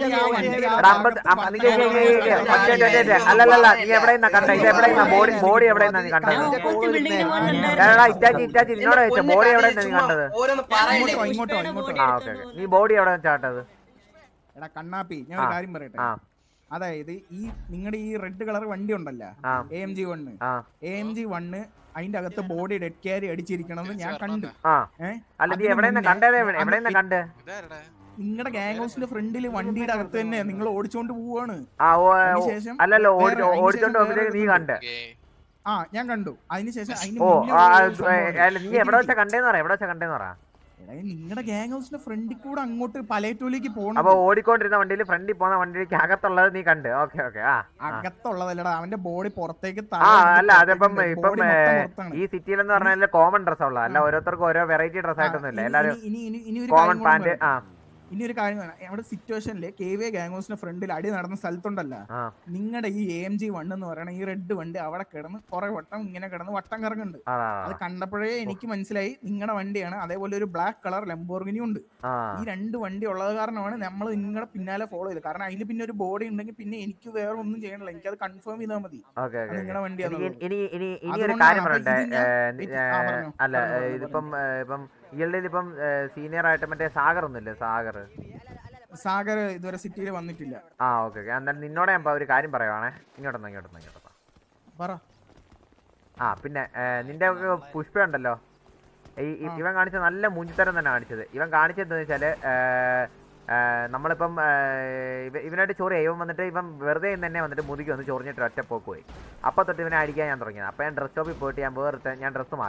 [SPEAKER 1] എടാ അമ്പത് അമ്പ- നീ കേക്ക് കേക്ക് കേക്ക് കേക്ക്. ഒറ്റ ഒറ്റ ഒറ്റ. അല്ലല്ലല്ല നീ എവിടെ നിന്നാ കണ്ടത് ഇത് എവിടെ നിന്നാ ബോഡി ബോഡി എവിടെ നിന്നാ നീ കണ്ടത്
[SPEAKER 7] ഓപ്പോസിറ്റ് ബിൽഡിംഗിന്റെ
[SPEAKER 1] എടാ ഇറ്റാച്ചി ഇറ്റാച്ചി നിന്നോട് ചോദിച്ച ബോഡി എവിടെ നിന്നാ നീ കണ്ടത്
[SPEAKER 2] ഓരോന്ന് പറയല്ലേ
[SPEAKER 3] ഇങ്ങോട്ടോ, ഇങ്ങോട്ടോ, ഇങ്ങോട്ടോ.
[SPEAKER 1] ആ ഓക്കെ ഓക്കെ നീ ബോഡി എവിടെ ചാട്ടത്
[SPEAKER 3] എടാ കണ്ണാപ്പി ഞാൻ ഒരു
[SPEAKER 1] ആ.
[SPEAKER 3] കാര്യം പറയട്ടെ
[SPEAKER 1] ആ
[SPEAKER 3] അതായത് ഈ നിങ്ങളുടെ ഈ റെഡ് കളർ വണ്ടി ഉണ്ടല്ല
[SPEAKER 1] ആ
[SPEAKER 3] എ എം ജി വണ്ണ്
[SPEAKER 1] ആ
[SPEAKER 3] എ എം ജി വണ്ണ് അതിന്റെ അകത്ത് ബോഡി ഡെഡ് ക്യാരി അടിച്ചിരിക്കണത് ഞാൻ കണ്ടു
[SPEAKER 1] ആ
[SPEAKER 3] ഏഹ്
[SPEAKER 1] അല്ല നീ
[SPEAKER 3] അതിന്
[SPEAKER 1] എവിടെ നിന്ന്
[SPEAKER 3] മുന്നേ
[SPEAKER 1] കണ്ടത് എവിടെ എവിടെ നിന്ന് കണ്ട്
[SPEAKER 3] നിങ്ങളുടെ ഗാങ് ഹൗസിന്റെ ഫ്രണ്ടിൽ വണ്ടിയുടെ അകത്ത് തന്നെ നിങ്ങൾ ഓടിച്ചോണ്ട് പോവാണ്
[SPEAKER 1] ആ ഓ
[SPEAKER 3] അതിനുശേഷം
[SPEAKER 1] അല്ലല്ലോ ഓടി
[SPEAKER 3] വേറെ-
[SPEAKER 1] ഓടിച്ചോണ്ട്
[SPEAKER 3] അതിനുശേഷം
[SPEAKER 1] പോകുമ്പോഴത്തേക്ക് നീ
[SPEAKER 3] വേറെ
[SPEAKER 1] കണ്ട്
[SPEAKER 3] ആ ഞാൻ കണ്ടു അതിനുശേഷം അതിന്
[SPEAKER 1] ഓ
[SPEAKER 3] മുന്നേ
[SPEAKER 1] ആ,
[SPEAKER 3] വേറൊരു
[SPEAKER 1] ആ,
[SPEAKER 3] സംഭവമുണ്ട്.
[SPEAKER 1] അല്ല നീ എവിടെ വെച്ചാ കണ്ടേന്ന് പറ എവിടെ വെച്ചാ കണ്ടേന്ന് പറ
[SPEAKER 3] എടാ, നിങ്ങളുടെ ഗാങ് ഹൗസിന്റെ ഫ്രണ്ടിൽ കൂടെ അങ്ങോട്ട് പലേറ്റൂലേക്ക് പോകണം
[SPEAKER 1] അപ്പൊ ഓടിക്കൊണ്ടിരുന്ന വണ്ടിയിൽ ഫ്രണ്ടിൽ പോകുന്ന വണ്ടിയിലേക്ക് അകത്തുള്ളത് നീ കണ്ട് ഓക്കെ ഓക്കെ ആ ആ.
[SPEAKER 3] അകത്തുള്ളതല്ലടാ അവന്റെ ബോഡി പുറത്തേക്ക്
[SPEAKER 1] ആ
[SPEAKER 3] തല
[SPEAKER 1] അല്ല അതിപ്പം
[SPEAKER 3] പുറത്തേക്ക്
[SPEAKER 1] ഇപ്പം
[SPEAKER 3] body
[SPEAKER 1] ഏ,
[SPEAKER 3] മൊത്തം പുറത്താണ്.
[SPEAKER 1] ഈ സിറ്റിയിൽ എന്ന് പറഞ്ഞാൽ കോമൺ ഡ്രസ് ഉള്ള അല്ല ഓരോരുത്തർക്കും ഓരോ വെറൈറ്റി ഡ്രസ് ആയിട്ടൊന്നും ഇല്ല
[SPEAKER 3] ഇനി-
[SPEAKER 1] എല്ലാരും
[SPEAKER 3] ഇനി- ഇനി- ഇനി ഒരു
[SPEAKER 1] കോമൺ
[SPEAKER 3] കാര്യം കൂടെ
[SPEAKER 1] പാന്റ്
[SPEAKER 3] പറയട്ടെ.
[SPEAKER 1] ആ
[SPEAKER 3] ഇനി ഒരു കാര്യം വേണം അവിടെ സിറ്റുവേഷനില് കെ വി ഗാങ് ഹൗസിന്റെ ഫ്രണ്ടിൽ അടി നടന്ന സ്ഥലത്തുണ്ടല്ല
[SPEAKER 1] ആ
[SPEAKER 3] നിങ്ങളുടെ ഈ എ എം ജി വൺ എന്ന് പറയുന്ന ഈ റെഡ് വണ്ടി അവിടെ കിടന്ന് കുറെ വട്ടം ഇങ്ങനെ കിടന്ന് വട്ടം കറങ്ങുന്നുണ്ട്
[SPEAKER 1] അതാ
[SPEAKER 3] അത് കണ്ടപ്പോഴേ എനിക്ക് മനസ്സിലായി നിങ്ങളുടെ വണ്ടിയാണ് അതേപോലെ ഒരു ബ്ലാക്ക് കളർ ലംബോർഗിനി ഉണ്ട്
[SPEAKER 1] ആ
[SPEAKER 3] ഈ രണ്ട് വണ്ടി ഉള്ളത് കാരണമാണ് നമ്മൾ നിങ്ങളുടെ പിന്നാലെ ഫോളോ ചെയ്തത് കാരണം അതിൽ പിന്നെ ഒരു ബോഡി ഉണ്ടെങ്കിൽ പിന്നെ എനിക്ക് വേറെ ഒന്നും ചെയ്യണില്ല എനിക്ക് അത് കൺഫേം ചെയ്താൽ മതി
[SPEAKER 1] ഓക്കെ
[SPEAKER 3] അത്
[SPEAKER 1] ഓക്കെ
[SPEAKER 3] നിങ്ങളുടെ
[SPEAKER 1] ഇനി
[SPEAKER 3] വണ്ടിയാണ്
[SPEAKER 1] ഇനി ഇനി ഇനി ഒരു
[SPEAKER 3] അതുകൊണ്ടാണ്
[SPEAKER 1] കാര്യം
[SPEAKER 3] അപ്പൊ
[SPEAKER 1] പറയട്ടെ
[SPEAKER 3] ഇത് ഞാൻ-
[SPEAKER 1] ഏ, നി-
[SPEAKER 3] ഇത് ആ,
[SPEAKER 1] ഏ,
[SPEAKER 3] പറഞ്ഞോ.
[SPEAKER 1] അല്ല
[SPEAKER 3] പറഞ്ഞോ,
[SPEAKER 1] ഏ,
[SPEAKER 3] പറഞ്ഞോ,
[SPEAKER 1] ഇതിപ്പം ഏ, ഇപ്പം ഇയാളുടെ ഇപ്പം സീനിയർ ആയിട്ട് മറ്റേ സാഗർ ഒന്നുമില്ലേ സാഗർ
[SPEAKER 3] സാഗർ ഇതുവരെ സിറ്റിയിൽ വന്നിട്ടില്ല
[SPEAKER 1] ആ ഓക്കെ ഓക്കെ എന്നാലും നിന്നോട് ഞാൻ ഇപ്പൊ ഒരു കാര്യം പറയുവാണേ ഇങ്ങോട്ടൊന്ന് ഇങ്ങോട്ടൊന്ന് ഇങ്ങോട്ടൊന്ന്
[SPEAKER 3] പറ
[SPEAKER 1] ആ പിന്നെ ഏ, നിന്റെ ഒക്കെ പുഷ്പ ഉണ്ടല്ലോ ഈ ഈ-
[SPEAKER 3] ആ.
[SPEAKER 1] ഇവൻ കാണിച്ച നല്ല മുഞ്ചിത്തരം തന്നെ കാണിച്ചത് ഇവൻ കാണിച്ചതെന്ന് വെച്ചാല് ഏ, ഏ, നമ്മളിപ്പം ഏ, ഇവ- ഇവനായിട്ട് ചോറ് ഇവൻ വന്നിട്ട് ഇവൻ വെറുതെ ഇന്ന് തന്നെ വന്നിട്ട് മുതുക്കി വന്ന് ചൊറിഞ്ഞിട്ട് ഒറ്റ പോക്ക് പോയി അപ്പൊ തൊട്ട് ഇവനെ അടിക്കാൻ ഞാൻ തുടങ്ങിയത് അപ്പൊ ഞാൻ ഡ്രസ് ഷോപ്പിൽ പോയിട്ട് ഞാൻ വേറിട്ട് ഞാൻ ഡ്രസ്സ് മാറി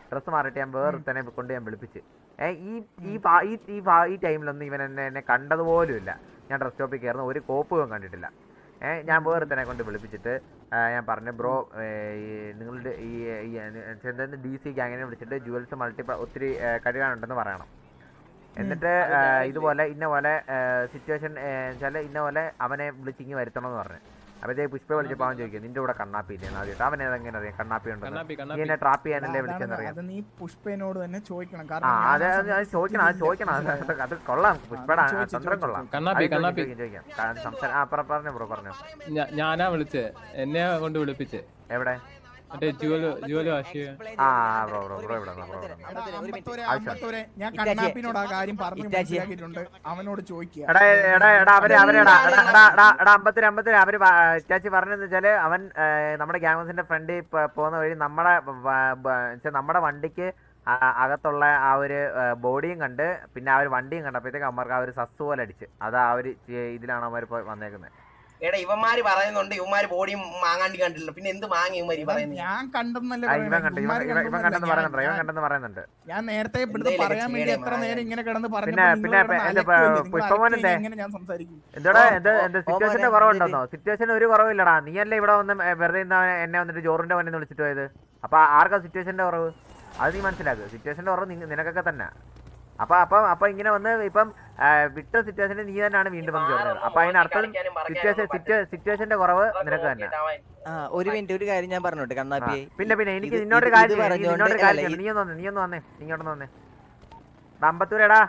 [SPEAKER 1] ഡ്രസ്സ് മാറിയിട്ട് ഞാൻ വേറൊരുത്തനെ കൊണ്ട് ഞാൻ വിളിപ്പിച്ച് ഏ ഈ ഈ പാ- ഈ ഈ പാ- ഈ ടൈമിലൊന്നും ഇവൻ എന്നെ എന്നെ കണ്ടതുപോലും ഇല്ല ഞാൻ ഡ്രസ് സ്റ്റോപ്പിൽ കയറുന്ന ഒരു കോപ്പ് ഇവൻ കണ്ടിട്ടില്ല ഏ ഞാൻ വേറൊരുത്തനെ കൊണ്ട് വിളിപ്പിച്ചിട്ട് ആ, ഞാൻ പറഞ്ഞു ബ്രോ നിങ്ങളുടെ ഈ ഈ എന്താ ഡി സി ഗ്യാങ്ങിനെ വിളിച്ചിട്ട് ജുവൽസ് മൾട്ടിപ്പിൾ ഒത്തിരി ഏ, കഴുകാനുണ്ടെന്ന് പറയണം എന്നിട്ട് ആ, ഇതുപോലെ ഇന്ന പോലെ സിറ്റുവേഷൻ വെച്ചാൽ ഇന്ന പോലെ അവനെ വിളിച്ചിങ്ങി വരുത്തണം എന്ന് പറഞ്ഞു അപ്പോഴത്തേ പുഷ്പ വിളിച്ചപ്പോൾ അവൻ ചോദിക്കും നിന്റെ കൂടെ കണ്ണാപ്പി ഇല്ലേ ആദ്യമായിട്ട് അവൻ ഏതെങ്ങനെ അറിയാം കണ്ണാപ്പി ഉണ്ടെന്ന്
[SPEAKER 7] കണ്ണാപ്പി
[SPEAKER 1] നീ
[SPEAKER 7] കണ്ണാപ്പി
[SPEAKER 1] എന്നെ ട്രാപ്പ് ചെയ്യാനല്ലേ വിളിച്ചെന്ന്
[SPEAKER 3] അതാണ്
[SPEAKER 1] അറിയാം
[SPEAKER 3] അത് നീ പുഷ്പനോട് തന്നെ ചോദിക്കണം
[SPEAKER 1] ആ
[SPEAKER 3] കാരണം
[SPEAKER 1] അത്
[SPEAKER 3] ഞാൻ
[SPEAKER 1] അത് അത് ചോദിക്കണം അത് ചോദിക്കണം അത് അത് അത് കൊള്ളാം പുഷ്പയുടെ ആ
[SPEAKER 3] ചോദിച്ചു,
[SPEAKER 1] തന്ത്രം
[SPEAKER 3] ചോദിച്ചു,
[SPEAKER 1] കൊള്ളാം
[SPEAKER 7] കണ്ണാപ്പി
[SPEAKER 1] അത് ചോദിക്കാം,
[SPEAKER 7] കണ്ണാപ്പി
[SPEAKER 1] ചോദിക്കാം, ചോദിക്കാം. കാരണം സംസാരം ആ പറ- പറഞ്ഞോ ബ്രോ പറഞ്ഞോ
[SPEAKER 7] ഞാ- ഞാനാ വിളിച്ചേ എന്നെ കൊണ്ട് വിളിപ്പിച്ചേ
[SPEAKER 1] എവിടെ
[SPEAKER 7] മറ്റേ ജുവല് ജുവല് വാശി
[SPEAKER 1] ആ ബ്രോ ബ്രോ ബ്രോ ഇവിടെ ബ്രോ ഇവിടെ
[SPEAKER 3] എടാ, അമ്പത്തോരെ,
[SPEAKER 1] ആവശ്യം.
[SPEAKER 3] അമ്പത്തോരെ, ഞാൻ
[SPEAKER 4] ഇറ്റാച്ചിയെ.
[SPEAKER 3] കണ്ണാപ്പിനോട് ആ കാര്യം പറഞ്ഞു
[SPEAKER 4] ഇറ്റാച്ചിയെ.
[SPEAKER 3] മനസ്സിലാക്കിയിട്ടുണ്ട് അവനോട് ചോദിക്കുക
[SPEAKER 1] എടാ എടാ എടാ അവര് അവരെടാ എടാ എടാ എടാ എടാ അമ്പത്തിരി അമ്പത്തിരി അവര് പ- ചേച്ചി പറഞ്ഞതെന്ന് വെച്ചാല് അവൻ ഏ, നമ്മുടെ ഗ്യാങ്സിന്റെ ഫ്രണ്ടിൽ പോകുന്ന വഴി നമ്മുടെ വ- വ- വെച്ചാ നമ്മുടെ വണ്ടിക്ക് ആ- അകത്തുള്ള ആ ഒരു ബോഡിയും കണ്ട് പിന്നെ ആ ഒരു വണ്ടിയും കണ്ടപ്പോഴത്തേക്ക് അവന്മാർക്ക് ആ ഒരു സസ് പോലെ അടിച്ച് അത് ആ ഒരു ചെ- ഇതിലാണ് അവന്മാർ ഇപ്പൊ വന്നേക്കുന്നത്
[SPEAKER 2] എടാ ഇവന്മാര് പറയുന്നുണ്ട് ഇവന്മാര് ബോഡിയും മാങ്ങാണ്ടി കണ്ടില്ല പിന്നെ എന്ത് മാങ്ങ ഇവന്മാര് പറയുന്നത്
[SPEAKER 3] ഞാൻ കണ്ടെന്നല്ലേ
[SPEAKER 1] ആ, ഇവൻ
[SPEAKER 3] പറയുന്നത്.
[SPEAKER 1] കണ്ടു ഇവൻ
[SPEAKER 3] ഇവന്മാര്
[SPEAKER 1] ഇവൻ- ഇവൻ
[SPEAKER 3] കണ്ടെന്നല്ല.
[SPEAKER 1] കണ്ടെന്ന് പറയുന്നുണ്ട് ഇവൻ
[SPEAKER 3] ഞാൻ-
[SPEAKER 1] കണ്ടെന്ന് പറയുന്നുണ്ട്
[SPEAKER 3] ഞാൻ നേരത്തെ ഇവിടുന്ന്
[SPEAKER 2] എന്തേലും
[SPEAKER 3] പറയാൻ വേണ്ടി
[SPEAKER 2] ചെയ്യണേ,
[SPEAKER 3] എത്ര
[SPEAKER 2] മാങ്ങ.
[SPEAKER 3] നേരം ഇങ്ങനെ കിടന്ന് പറഞ്ഞു
[SPEAKER 1] പിന്നെ- പിന്നെ എന്റെ പുഷ്പമോൻ എന്തേ?
[SPEAKER 3] എങ്ങനെ ഞാൻ സംസാരിക്കും
[SPEAKER 1] എന്തോടാ
[SPEAKER 4] ഓ,
[SPEAKER 1] എന്ത്
[SPEAKER 4] ഓ,
[SPEAKER 1] എന്ത്
[SPEAKER 4] ഓ,
[SPEAKER 1] സിറ്റുവേഷന്റെ
[SPEAKER 4] മോനെ,
[SPEAKER 1] കുറവുണ്ടെന്നോ സിറ്റുവേഷൻ ഒരു കുറവില്ലടാ നീ അല്ലേ ഇവിടെ വന്ന് ഏ, വെറുതെ ഇന്ന് അവനെ- എന്നെ വന്നിട്ട് ജോറിന്റെ വന്നെ വിളിച്ചിട്ട് പോയത് അപ്പൊ ആർക്കാ സിറ്റുവേഷന്റെ കുറവ് അത് നീ മനസ്സിലാക്കുക സിറ്റുവേഷന്റെ കുറവ് നിങ്ങ- നിനക്കൊക്കെ തന്നെ അപ്പൊ അപ്പൊ അപ്പൊ ഇങ്ങനെ വന്ന് ഇപ്പം ആ, വിട്ട സിറ്റുവേഷനിൽ നീ തന്നെയാണ് വീണ്ടും വന്ന് ചോറുന്നത് അപ്പൊ അതിനർത്ഥം സിറ്റുവേഷൻ സിറ്റുവേഷന്റെ കുറവ് നിനക്ക് തന്നെ
[SPEAKER 4] ആ ഒരു മിനിറ്റ് ഒരു കാര്യം ഞാൻ പറഞ്ഞോട്ടെ
[SPEAKER 1] ആ,
[SPEAKER 4] കണ്ണാപ്പിയെ
[SPEAKER 1] പിന്നെ പിന്നെ എനിക്ക്
[SPEAKER 4] ഇത്
[SPEAKER 1] നിന്നോട്
[SPEAKER 4] ഇത്
[SPEAKER 1] കാര്യം
[SPEAKER 4] ഇത്
[SPEAKER 1] ചെയ്യാം, എനിക്ക്
[SPEAKER 4] പറഞ്ഞോണ്ട്
[SPEAKER 1] നിന്നോട് കാര്യം
[SPEAKER 4] അല്ല,
[SPEAKER 1] ചെയ്യാം. നീ ഒന്ന് വന്നേ നീ ഒന്ന് വന്നേ നീ ഇങ്ങോട്ട് വന്നേ അമ്പത്തൂരെടാ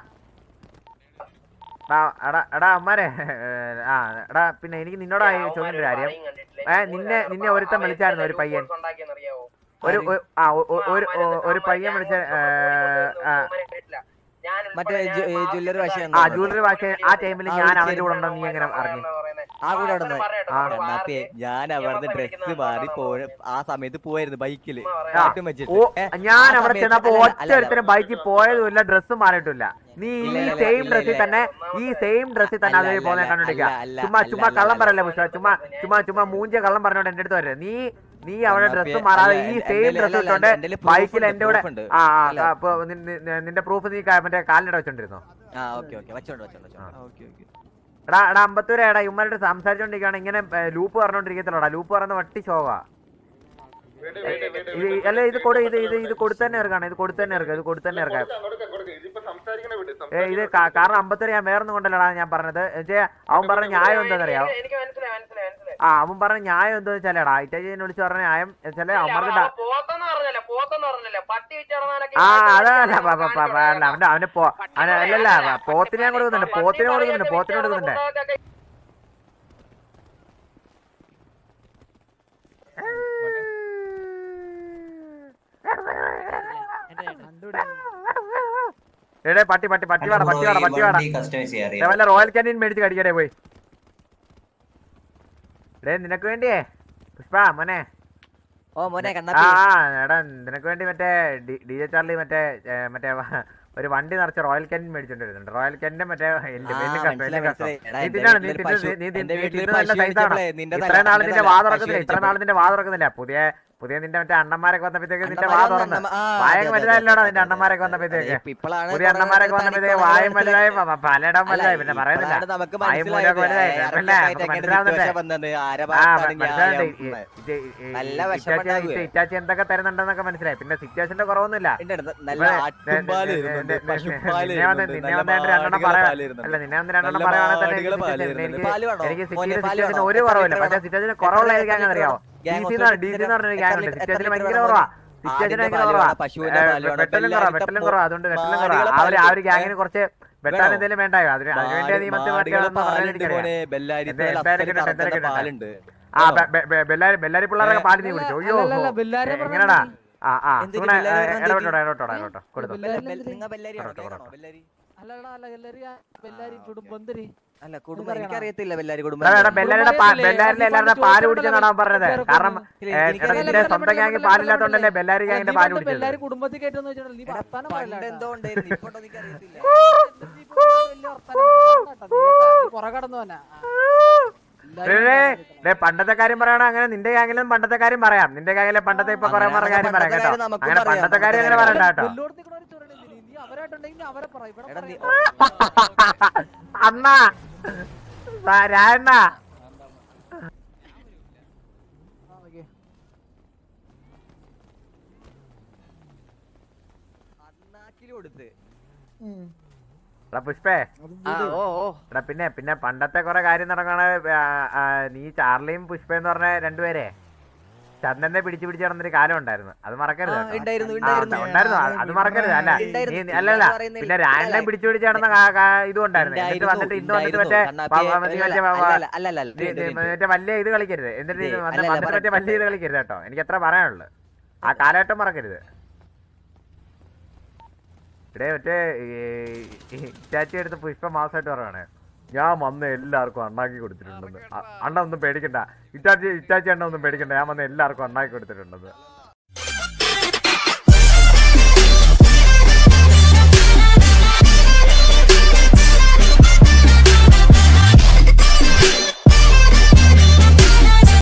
[SPEAKER 1] എടാ എടാ എടാ അമ്മാരെ ആ എടാ പിന്നെ എനിക്ക് നിന്നോട് ചോദിക്കേണ്ട ഒരു കാര്യം ഏ, നിന്നെ നിന്നെ ഒരുത്തൻ വിളിച്ചായിരുന്നു ഒരു പയ്യൻ ഒരു ഒരു- ആ ഒ- ഒ- ഒരു ഒ- ഒരു പയ്യൻ വിളിച്ച ഏ, ആ,
[SPEAKER 4] മറ്റേ ജു- ഏ, ജ്വല്ലറി വാശി
[SPEAKER 1] ആ ജൂവലറി ഭാഷ ആ ടൈമിൽ ഞാൻ അവന്റെ കൂടെ ഉണ്ടെന്ന് നീ എങ്ങനെ അറിഞ്ഞു
[SPEAKER 4] ആ കൂടെ അവിടെ നിന്ന്
[SPEAKER 1] ആ.
[SPEAKER 4] കണ്ണാപ്പിയെ ഞാൻ അവിടുന്ന് ഡ്രസ് മാറി പോയ ആ സമയത്ത് പോയായിരുന്നു ബൈക്കില്
[SPEAKER 1] ആ.
[SPEAKER 4] കാറ്റും വെച്ചിട്ട്
[SPEAKER 1] ഓ
[SPEAKER 4] ഏ,
[SPEAKER 1] ഞാൻ
[SPEAKER 4] ആ
[SPEAKER 1] അവിടെ
[SPEAKER 4] സമയത്ത്
[SPEAKER 1] ചെന്നപ്പോ
[SPEAKER 4] അല്ല,
[SPEAKER 1] ഒറ്റ
[SPEAKER 4] അല്ല,
[SPEAKER 1] ഒരുത്തരും ബൈക്കിൽ പോയതുമില്ല ഡ്രസ്സ് മാറിയിട്ടില്ല നീ
[SPEAKER 4] ഇല്ല,
[SPEAKER 1] ഈ
[SPEAKER 4] ഇല്ല,
[SPEAKER 1] സെയിം
[SPEAKER 4] ഇല്ല,
[SPEAKER 1] ഡ്രസ്സിൽ
[SPEAKER 4] ഇല്ല.
[SPEAKER 1] തന്നെ ഈ സെയിം ഡ്രസ്സിൽ തന്നെ
[SPEAKER 4] അല്ല,
[SPEAKER 1] അതിൽ
[SPEAKER 4] അല്ല,
[SPEAKER 1] പോകുന്ന
[SPEAKER 4] അല്ല,
[SPEAKER 1] കണ്ടോണ്ടിരിക്കുക
[SPEAKER 4] അല്ല,
[SPEAKER 1] ചുമ്മാ
[SPEAKER 4] അല്ല,
[SPEAKER 1] ചുമ്മാ
[SPEAKER 4] അല്ല,
[SPEAKER 1] കള്ളം
[SPEAKER 4] അല്ല.
[SPEAKER 1] പറയല്ലേ പുഷ്പ ചുമ്മാ ചുമ്മാ ചുമ്മാ മൂഞ്ച കള്ളം പറഞ്ഞോണ്ട് എന്റെ അടുത്ത് വരരുത് നീ നീ അവിടെ
[SPEAKER 4] കണ്ണാപ്പിയെ,
[SPEAKER 1] ഡ്രസ്സ് മാറാതെ
[SPEAKER 4] അല്ല,
[SPEAKER 1] ഈ
[SPEAKER 4] എന്റെ-
[SPEAKER 1] സെയിം
[SPEAKER 4] എന്റെ-
[SPEAKER 1] ഡ്രസ്സ്
[SPEAKER 4] അല്ല,
[SPEAKER 1] ഇട്ടോണ്ട്
[SPEAKER 4] എന്റെ proof
[SPEAKER 1] ബൈക്കിൽ
[SPEAKER 4] ഉണ്ട്,
[SPEAKER 1] എന്റെ കൂടെ
[SPEAKER 4] proof ഉണ്ട്.
[SPEAKER 1] ആ ആ,
[SPEAKER 4] അല്ല.
[SPEAKER 1] ആ, അപ്പൊ നി- നി- നിന്റെ പ്രൂഫ് നീ ക- മറ്റേ കാലിന്റെ വെച്ചോണ്ടിരുന്നോ
[SPEAKER 4] ആ ഓക്കെ ഓക്കെ വെച്ചോണ്ട് വെച്ചോണ്ട് വെച്ചോണ്ട് ഓക്കെ ഓക്കെ
[SPEAKER 1] എടാ എടാ അമ്പത്തൂര് എടാ ഇവന്മാരോട് സംസാരിച്ചോണ്ടിരിക്കുകയാണ് ഇങ്ങനെ ലൂപ്പ് പറഞ്ഞോണ്ടിരിക്കത്തില്ലടാ ലൂപ്പ് പറയുന്ന വട്ടി ശോക ഇത് അല്ല ഇത് കൊടു ഇത് ഇത് ഇത് കൊടുത്തന്നെ ഇറക്കാണ് ഇത് കൊടുത്തന്നെ ഇറക്കാം ഇത് കൊടുത്തന്നെ ഇറക്കാം ഏ ഇത് കാ- കാരണം അമ്പത്തൂര് ഞാൻ വേറൊന്നും കൊണ്ടല്ലടാ ഞാൻ പറഞ്ഞത് എന്നുവെച്ചാ അവൻ പറഞ്ഞ ന്യായം എന്താണെന്നറിയാവോ
[SPEAKER 2] എനിക്ക് മനസ്സിലായി മനസ്സിലായി മനസ്സിലായി
[SPEAKER 1] ആ അവൻ പറഞ്ഞ ന്യായം എന്താ വെച്ചാലേടാ ഇറ്റാച്ചിനെ വിളിച്ച് പറഞ്ഞ ന്യായം വെച്ചാല് അവന്മാർക്ക് ഡ-
[SPEAKER 2] പോത്തെന്ന് പറഞ്ഞല്ലേ പോത്തെന്ന് പറഞ്ഞല്ലേ പട്ടി വിച്ചടന്നാനൊക്കെ
[SPEAKER 1] ആ അതല്ല പ- പ- പ- പ- അല്ല അവന്റെ അവന് പോ അവന് അല്ലല്ല പ- പോത്തിനെ ഞാൻ കൊടുക്കുന്നുണ്ട് പോത്തിനെ കൊടുക്കുന്നുണ്ട് പോത്തിനെ കൊടുക്കുന്നുണ്ട് എടേ പട്ടി പട്ടി പട്ടി വേണം പട്ടി വേണം പട്ടി വേണം ദേ വല്ല റോയൽ കാന്റീൻ മേടിച്ച് കടിക്കടേ പോയി ഡേ നിനക്ക് വേണ്ടിയേ പുഷ്പ മോനെ
[SPEAKER 4] ഓ മോനെ
[SPEAKER 1] ആ
[SPEAKER 4] കണ്ണാപ്പി
[SPEAKER 1] ആ, എടാ നിനക്ക് വേണ്ടി മറ്റേ ഡി ജെ ചാർലി മറ്റേ ഏ, മറ്റേ വ- ഒരു വണ്ടി നിറച്ച് റോയൽ കാന്റീൻ മേടിച്ചോണ്ട് വരുന്നുണ്ട് റോയൽ കാന്റീന്റെ മറ്റേ എന്റെ
[SPEAKER 4] ആ,
[SPEAKER 1] വലിയ കഷ്ടം
[SPEAKER 4] മനസ്സിലായി,
[SPEAKER 1] വലിയ കഷ്ടം
[SPEAKER 4] മനസ്സിലായി. എടാ,
[SPEAKER 1] നീ
[SPEAKER 4] എന്റെ
[SPEAKER 1] തിന്നാണ് നീ
[SPEAKER 4] വീട്ടിലൊരു
[SPEAKER 1] തിന്നത്
[SPEAKER 4] പശു-
[SPEAKER 1] നീ
[SPEAKER 4] എന്റെ
[SPEAKER 1] നീ
[SPEAKER 4] വീട്ടിലൊരു
[SPEAKER 1] തിന്നത് നല്ല
[SPEAKER 4] പശു
[SPEAKER 1] സൈസാണ്
[SPEAKER 4] മേടിച്ചപ്പോഴേ നിന്റെ തല-
[SPEAKER 1] ഇത്രയും നാൾ
[SPEAKER 4] നിന്റെ
[SPEAKER 1] നിന്റെ
[SPEAKER 4] തല
[SPEAKER 1] വാ
[SPEAKER 4] പശു
[SPEAKER 1] തുറക്കുന്നില്ല ഇത്രയും നാൾ നിന്റെ വാ തുറക്കുന്നില്ല പുതിയ പുതിയ നിന്റെ മറ്റേ അണ്ണന്മാരൊക്കെ വന്നപ്പോഴത്തേക്ക് നിന്റെ വാ
[SPEAKER 4] അണ്ണന്മാര്
[SPEAKER 1] തുറന്ന്
[SPEAKER 4] വന്ന- ആ,
[SPEAKER 1] വായം
[SPEAKER 4] അതെ, അതെ,
[SPEAKER 1] വലുതായില്ലോടാ
[SPEAKER 4] അതെ,
[SPEAKER 1] നിന്റെ
[SPEAKER 4] അതെ,
[SPEAKER 1] അണ്ണന്മാരൊക്കെ
[SPEAKER 4] അതെ.
[SPEAKER 1] വന്നപ്പോഴത്തേക്ക്
[SPEAKER 4] അതെ, ഇപ്പോഴാണ്
[SPEAKER 1] പുതിയ
[SPEAKER 4] കുറേ
[SPEAKER 1] അണ്ണന്മാരൊക്കെ
[SPEAKER 4] തനിക്ക്
[SPEAKER 1] വന്നപ്പോഴത്തേക്ക്
[SPEAKER 4] കുറേ
[SPEAKER 1] വായും
[SPEAKER 4] മനസ്സിലായി.
[SPEAKER 1] വലുതായി പ- പലയിടം വലുതായി പിന്നെ
[SPEAKER 4] അല്ല,
[SPEAKER 1] പറയുന്നില്ല
[SPEAKER 4] ഇപ്പോഴാണ് നമുക്ക്
[SPEAKER 1] വായും
[SPEAKER 4] മനസ്സിലായത്
[SPEAKER 1] മൂലമൊക്കെ വലുതായി
[SPEAKER 4] ഏ,
[SPEAKER 1] അല്ലേ
[SPEAKER 4] ഇറക്കായിട്ട്
[SPEAKER 1] നമുക്ക്
[SPEAKER 4] എങ്ങനെ
[SPEAKER 1] മനസ്സിലാവുന്നുണ്ട്
[SPEAKER 4] situation വന്നത്, ആരെ
[SPEAKER 1] ആ
[SPEAKER 4] ഭാഗത്താണ്
[SPEAKER 1] മനസ്സിലാവുന്നുണ്ട്
[SPEAKER 4] ന്യായം?
[SPEAKER 1] ഈ- ഈ- ഈ-
[SPEAKER 4] നല്ല
[SPEAKER 1] ഈ
[SPEAKER 4] വിഷമം
[SPEAKER 1] ഇറ്റാച്ചി
[SPEAKER 4] ഉണ്ടാവുകയെ.
[SPEAKER 1] ഇറ്റാച്ചി എന്തൊക്കെ തരുന്നുണ്ടെന്നൊക്കെ മനസ്സിലായി പിന്നെ സിറ്റുവേഷന്റെ കുറവൊന്നുമില്ല
[SPEAKER 4] ഉണ്ട്, ഉണ്ട്. നല്ല
[SPEAKER 1] ഇവിടെ
[SPEAKER 4] ആട്ടുംപാല്
[SPEAKER 1] നെ-
[SPEAKER 4] ഇരുന്നുണ്ട്,
[SPEAKER 1] നെ- നെ-
[SPEAKER 4] പശുപ്പാല്
[SPEAKER 1] നിന്നെ വന്ന്
[SPEAKER 4] ഇരുന്നുണ്ട്,
[SPEAKER 1] നിന്നെ
[SPEAKER 4] നല്ല
[SPEAKER 1] വന്നിട്ട് രണ്ടെണ്ണം
[SPEAKER 4] മാടുകളെ
[SPEAKER 1] പറയാ
[SPEAKER 4] പാല് ഇരുന്നുണ്ട്.
[SPEAKER 1] അല്ല നിന്നെ വന്ന് രണ്ടെണ്ണം
[SPEAKER 4] നല്ല
[SPEAKER 1] പറയുവാണെങ്കിൽ തന്നെ
[SPEAKER 4] മാടുകളെ
[SPEAKER 1] എനിക്ക്
[SPEAKER 4] പാല്
[SPEAKER 1] situation-
[SPEAKER 4] ഇരുന്നുണ്ട്.
[SPEAKER 1] എനിക്ക്
[SPEAKER 4] പാല് വേണോ?
[SPEAKER 1] എനിക്ക്
[SPEAKER 4] മോനെ,
[SPEAKER 1] സിറ്റിയുടെ
[SPEAKER 4] പാല്
[SPEAKER 1] സിറ്റുവേഷൻ
[SPEAKER 4] വേണോ?
[SPEAKER 1] ഒരു
[SPEAKER 4] എത്ര
[SPEAKER 1] കുറവില്ല
[SPEAKER 4] ലിറ്റർ
[SPEAKER 1] പക്ഷേ
[SPEAKER 4] വേണം?
[SPEAKER 1] സിറ്റുവേഷൻ
[SPEAKER 4] എത്ര
[SPEAKER 1] കുറവുള്ള
[SPEAKER 4] ലിറ്റർ
[SPEAKER 1] ഒരു ഗ്യാങ് അറിയാവോ
[SPEAKER 4] gang
[SPEAKER 1] D C
[SPEAKER 4] house
[SPEAKER 1] D C എന്ന് പറഞ്ഞൊരു
[SPEAKER 4] എത്ര
[SPEAKER 1] ഗ്യാങ് ഉണ്ട്
[SPEAKER 4] ലിറ്റർ-
[SPEAKER 1] സിറ്റുവേഷൻ
[SPEAKER 4] എത്ര
[SPEAKER 1] ഭയങ്കര
[SPEAKER 4] ലിറ്റർ
[SPEAKER 1] കുറവാ
[SPEAKER 4] വേണം?
[SPEAKER 1] സിറ്റുവേഷൻ
[SPEAKER 4] ആടിന്റെ
[SPEAKER 1] ഭയങ്കര
[SPEAKER 4] പാല്
[SPEAKER 1] കുറവാ
[SPEAKER 4] വേണം, പശുവിന്റെ പാല് വേണം,
[SPEAKER 1] വെട്ടലും കുറവാ
[SPEAKER 4] ബെല്ലാരിയുടെ
[SPEAKER 1] വെട്ടലും കുറവാ അതുകൊണ്ട് വെട്ടലും കുറവാ
[SPEAKER 4] മാടുകളെ
[SPEAKER 1] ആ ഒരു ആ ഒരു
[SPEAKER 4] പാല്
[SPEAKER 1] ഗ്യാങ്ങിന് കുറച്ച് വെട്ടാൻ
[SPEAKER 4] വേണോ?
[SPEAKER 1] എന്തെങ്കിലും വേണ്ടായോ അതിന് അതിനുവേണ്ടി നീ മറ്റേ മറ്റേ
[SPEAKER 4] മാടുകളെ
[SPEAKER 1] ഒന്നും
[SPEAKER 4] പാലുണ്ട്
[SPEAKER 1] പറയാനിരിക്കറിയാം
[SPEAKER 4] മോനെ, ബെല്ലാരി
[SPEAKER 1] എന്തേ,
[SPEAKER 4] തേയില
[SPEAKER 1] എന്തേലും
[SPEAKER 4] അസ്സല്
[SPEAKER 1] കിട്ടട്ടെ,
[SPEAKER 4] കറക്കുന്ന
[SPEAKER 1] എന്തേലും
[SPEAKER 4] പാലുണ്ട്
[SPEAKER 1] ആ ബെ- ബെ- ബെ- ബെല്ലാരി ബെല്ലാരി പിള്ളേരൊക്കെ പാല് നീ കുടിച്ചു അയ്യോ
[SPEAKER 8] അല്ലല്ല, ബെല്ലാരി
[SPEAKER 1] എ- എങ്ങനെടാ ആ ആ
[SPEAKER 4] എന്തിന്
[SPEAKER 1] സുഗുണ
[SPEAKER 4] ബെല്ലാരി പറഞ്ഞാ
[SPEAKER 1] ഇടപെട്ടോടാ
[SPEAKER 4] എന്തിന്?
[SPEAKER 1] ഇടപെട്ടോടാ ഇടപെട്ടോ കൊടുത്തു
[SPEAKER 8] ബെല്ലാരി
[SPEAKER 4] ബെല്ല-
[SPEAKER 8] എന്തിന്?
[SPEAKER 4] നിങ്ങ ബെല്ലാരിയാണോ?
[SPEAKER 1] കൊടുത്തോ,
[SPEAKER 4] കേൾക്കണോ?
[SPEAKER 1] കൊടുത്തോ.
[SPEAKER 4] ബെല്ലാരി?
[SPEAKER 8] അല്ലടാ അല്ല എല്ലാരും ബെല്ലാരി കുടുംബം എന്തിന്
[SPEAKER 4] അല്ല കുടുംബം
[SPEAKER 8] എനിക്കറിയണം.
[SPEAKER 4] എനിക്കറിയത്തില്ല ബെല്ലാരി കുടുംബം
[SPEAKER 1] എടാ, എടാ,
[SPEAKER 4] എന്താന്ന്.
[SPEAKER 1] ബെല്ലാരിയുടെ പാ- ബെല്ലാരിലെ എല്ലാവരുടെ പാല് കുടിച്ചെന്നാണ് അവൻ പറഞ്ഞത് കാരണം
[SPEAKER 4] ഇല്ല,
[SPEAKER 1] ഏ,
[SPEAKER 4] എനിക്ക്
[SPEAKER 1] എടാ,
[SPEAKER 4] അറിയില്ല.
[SPEAKER 1] നിന്റെ സ്വന്തം ഗ്യാങ് പാലില്ലാത്തോണ്ടല്ലേ ബെല്ലാരി
[SPEAKER 8] അല്ല,
[SPEAKER 1] ഗ്യാങ്ങിന്റെ
[SPEAKER 8] നീ
[SPEAKER 1] പാല്
[SPEAKER 8] പണ്ട്
[SPEAKER 1] കുടിച്ചത്
[SPEAKER 8] ബെല്ലാരി കുടുംബത്തിൽ കയറ്റെന്ന് വെച്ചിട്ടുണ്ടെങ്കിൽ നീ
[SPEAKER 4] എടാ,
[SPEAKER 8] വർത്താനം
[SPEAKER 4] പണ്ട്
[SPEAKER 8] പറയല്ല
[SPEAKER 4] എന്തോ ഉണ്ടായിരുന്നു ഇപ്പോട്ടോ എനിക്കറിയത്തില്ല
[SPEAKER 8] പുറകടന്നു
[SPEAKER 1] ഡേ പണ്ടത്തെ കാര്യം പറയണ അങ്ങനെ നിന്റെ ഗാങ്ങിലും പണ്ടത്തെ കാര്യം പറയാം നിന്റെ ഗാങ്ങിലെ പണ്ടത്തെ ഇപ്പൊ കുറെ
[SPEAKER 4] അങ്ങനെ
[SPEAKER 1] കാര്യം പറയാം
[SPEAKER 4] പണ്ടത്തെ
[SPEAKER 1] കേട്ടോ
[SPEAKER 4] കാര്യം നമുക്കും
[SPEAKER 1] അങ്ങനെ
[SPEAKER 4] പറയാം.
[SPEAKER 1] പണ്ടത്തെ കാര്യം അങ്ങനെ പറയണ്ട കേട്ടോ
[SPEAKER 8] വെല്ലോട് നിൽക്കണവര് ചൊറയണെന്തിന്? നീ അവരായിട്ടുണ്ടെങ്കിൽ അവരെ പറ ഇവിടെ
[SPEAKER 4] എടാ നീ
[SPEAKER 8] പറയണ്ട.
[SPEAKER 1] അണ്ണാ രായണ്ണ
[SPEAKER 8] ആ, ഓക്കേ.
[SPEAKER 4] അണ്ണാക്കില് കൊടുത്ത്
[SPEAKER 1] എടാ പുഷ്പേ
[SPEAKER 4] ആ ഓ ഓ
[SPEAKER 1] എടാ പിന്നെ പിന്നെ പണ്ടത്തെ കുറെ കാര്യം നടക്കണ ആ, ആ, നീ ചാർലിയും പുഷ്പ എന്ന് പറഞ്ഞ രണ്ടുപേരെ ചന്ദനെ പിടിച്ചു പിടിച്ച് നടന്നൊരു കാലം ഉണ്ടായിരുന്നു അത് മറക്കരുത്
[SPEAKER 4] ആ,
[SPEAKER 1] കേട്ടോ.
[SPEAKER 4] ഉണ്ടായിരുന്നു,
[SPEAKER 1] ആ,
[SPEAKER 4] ഉണ്ടായിരുന്നു.
[SPEAKER 1] ഉണ്ടായിരുന്നു അത് അത് മറക്കരുത് അല്ല
[SPEAKER 4] ഉണ്ടായിരുന്നു.
[SPEAKER 1] നീ അല്ലല്ല
[SPEAKER 4] ഇല്ല പറയുന്നില്ല.
[SPEAKER 1] പിന്നെ രായണ്ണൻ പിടിച്ചു പിടിച്ച് നടന്ന കാ- കാ- ഇതും ഉണ്ടായിരുന്നു എന്നിട്ട് വന്നിട്ട് ഇന്ന് വന്നിട്ട് മറ്റേ
[SPEAKER 4] കണ്ണാപ്പി,
[SPEAKER 1] വ- വ- നീ മറ്റേ വ-
[SPEAKER 4] അല്ല, അല്ല, അല്ല, അല്ല,
[SPEAKER 1] നീ-
[SPEAKER 4] ഉണ്ട്,
[SPEAKER 1] നീ
[SPEAKER 4] ഉണ്ട്.
[SPEAKER 1] മറ്റേ വലിയ ഇത് കളിക്കരുത് എന്നിട്ട് നീ
[SPEAKER 4] ഇതേ,
[SPEAKER 1] വന്ന്
[SPEAKER 4] അല്ലല്ല,
[SPEAKER 1] വന്നിട്ട് മറ്റേ
[SPEAKER 4] പറ-
[SPEAKER 1] വലിയ ഇത് കളിക്കരുത് കേട്ടോ എനിക്ക് എത്ര പറയാനുള്ളു ആ കാലഘട്ടം മറക്കരുത് ഇവിടെ മറ്റേ ഇറ്റാച്ചി എടുത്ത് പുഷ്പ മാസമായിട്ട് പറയാണ് ഞാൻ വന്ന് എല്ലാവർക്കും അണ്ണാക്കി കൊടുത്തിട്ടുണ്ടെന്ന് അ- അണ്ണ ഒന്നും പേടിക്കണ്ട ഇറ്റാച്ചി ഇറ്റാച്ചി അണ്ണ ഒന്നും പേടിക്കണ്ട ഞാൻ വന്ന് എല്ലാവർക്കും അണ്ണാക്കി കൊടുത്തിട്ടുണ്ടെന്ന്